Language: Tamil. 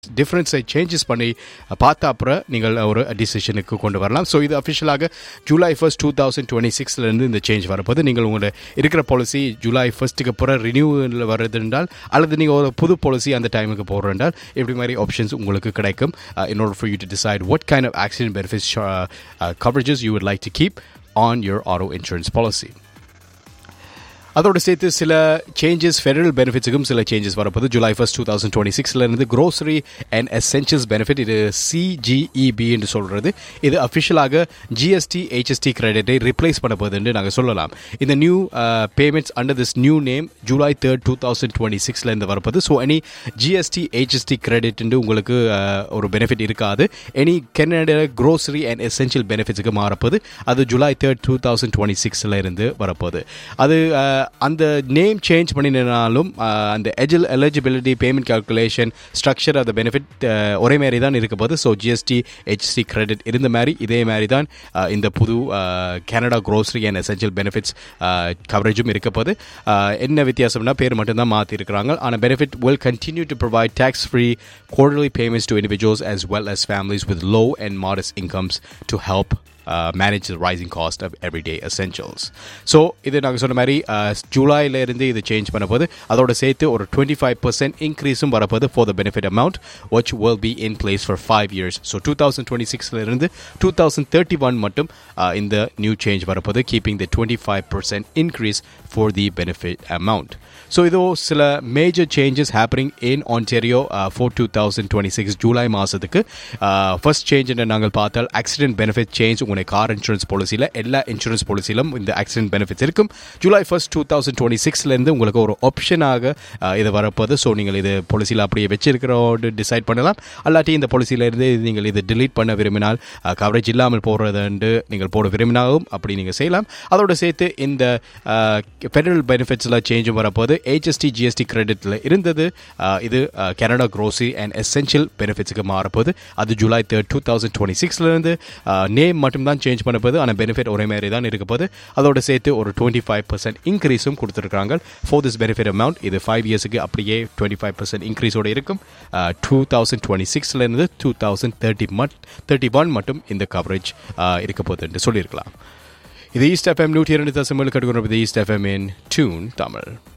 டிஃப்ரென்ஸை சேஞ்சஸ் பண்ணி பார்த்த அப்புறம் நீங்கள் ஒரு டிசிஷனுக்கு கொண்டு வரலாம் ஸோ இது அஃபிஷியலாக July first two thousand twenty சிக்ஸ்லேருந்து இந்த சேஞ்ச் வரப்போது நீங்கள் உங்களோட இருக்கிற பாலிசி ஜூலை ஃபர்ஸ்ட்டுக்கு அப்புறம் ரினியூவில் வருது என்றால் அல்லது நீங்கள் ஒரு புது பாலிசி அந்த டைமுக்கு போடுறதால் இப்படி மாதிரி ஆப்ஷன்ஸ் உங்களுக்கு கிடைக்கும் in order for you to decide what kind of accident benefits coverages you would like to keep on your auto insurance policy அதோடு சேர்த்து சில சேஞ்சஸ் ஃபெடரல் பெனிஃபிட்ஸுக்கும் சில சேஞ்சஸ் வரப்போது July first two thousand twenty சிக்ஸ்லேருந்து க்ரோசரி அண்ட் எசென்ஷியல்ஸ் பெனிஃபிட் இது சிஜிஇபி என்று சொல்கிறது இது அஃபிஷியலாக ஜிஎஸ்டி ஹெச்எஸ்டி கிரெடிட்டை ரிப்ளேஸ் பண்ண போகுது என்று நாங்கள் சொல்லலாம் இந்த new payments under this new name July third two thousand twenty சிக்ஸ்லேருந்து வரப்போது so any GST HST credit உங்களுக்கு ஒரு பெனிஃபிட் இருக்காது any Canada grocery and essential பெனிஃபிட்ஸுக்கு மாறப்போது அது July third two thousand twenty சிக்ஸில் இருந்து வரப்போகுது அது அந்த நேம் சேஞ்ச் பண்ணினாலும் அந்த எஜில் எலிஜிபிலிட்டி பேமெண்ட் கால்குலேஷன் ஸ்ட்ரக்சர் அந்த பெனிஃபிட் ஒரே மாதிரி தான் இருக்க போது ஸோ ஜிஎஸ்டி ஹெச்சி கிரெடிட் இருந்த மாதிரி இதே மாதிரி தான் இந்த புது Canada grocery and essential benefits கவரேஜும் இருக்க போது என்ன வித்தியாசம்னா பேர் மட்டும்தான் மாற்றிருக்கிறாங்க ஆனால் benefit will continue to provide tax free quarterly payments to individuals as well as families with low and modest incomes to help uh, manage the rising cost of everyday essentials. So இது நாங்கள் சொன்ன மாதிரி ஜூலைலேருந்து இது சேஞ்ச் பண்ண போது அதோட சேர்த்து ஒரு டுவெண்ட்டி ஃபைவ் பர்சன்ட் இன்க்ரீஸும் வரப்போது for the benefit amount which will be in place for five years. So two thousand twenty சிக்ஸ்லேருந்து டூ தௌசண்ட் தேர்ட்டி ஒன் மட்டும் இந்த நியூ சேஞ்ச் வரப்போது keeping the twenty five percent increase for the benefit amount so இதோ சில major changes happening in Ontario for two thousand twenty six July மாதத்துக்கு ஃபர்ஸ்ட் சேஞ்ச் என்று நாங்கள் பார்த்தால் ஆக்சிடென்ட் பெனிஃபிட் சேஞ்ச் உங்களுடைய கார் இன்சூரன்ஸ் பாலிசியில் எல்லா இன்சூரன்ஸ் பாலிசியிலும் இந்த ஆக்சிடென்ட் பெனிஃபிட்ஸ் இருக்கும் July first two thousand twenty சிக்ஸ்லேருந்து உங்களுக்கு ஒரு ஆப்ஷனாக இது வரப்போது ஸோ நீங்கள் இது பாலிசியில் அப்படியே வச்சிருக்கிறோடு டிசைட் பண்ணலாம் அல்லாட்டி இந்த பாலிசியிலேருந்து நீங்கள் இது டிலீட் பண்ண விரும்பினால் கவரேஜ் இல்லாமல் போடுறதுண்டு நீங்கள் போட விரும்பினாலும் அப்படி நீங்கள் செய்யலாம் அதோடு சேர்த்து இந்த ஃபெடரல் பெனிஃபிட்ஸில் சேஞ்சும் வரப்போது ஹெச்எஸ்டி ஜிஎஸ்டி கிரெடிட்டில் இருந்தது இது கனடா க்ரோசி அண்ட் எசென்ஷியல் பெனிஃபிட்ஸுக்கு மாறப்போது அது July third two thousand twenty சிக்ஸ்லேருந்து நேம் மட்டும்தான் சேஞ்ச் பண்ண போது ஆனால் பெனிஃபிட் ஒரே மாதிரி தான் இருக்க போது அதோட சேர்த்து ஒரு டுவெண்ட்டி ஃபைவ் பர்சன்ட் இன்க்ரீஸும் கொடுத்துருக்காங்க ஃபோர் திஸ் பெனிஃபிட் அமௌண்ட் இது ஃபைவ் இயர்ஸுக்கு அப்படியே டுவெண்ட்டி ஃபைவ் பர்சன்ட் இன்க்ரீஸோடு இருக்கும் டூ தௌசண்ட் டுவெண்ட்டி சிக்ஸ்லேருந்து டூ தௌசண்ட் தேர்ட்டி மட் தேர்ட்டி ஒன் மட்டும் இந்த கவரேஜ் இருக்க போகுது என்று சொல்லியிருக்கலாம் இது ஈஸ்ட் எஃப்எம் நூற்றி இரண்டு தசம் ஏழு கட்டுக்கொண்டு east FM in tune Tamil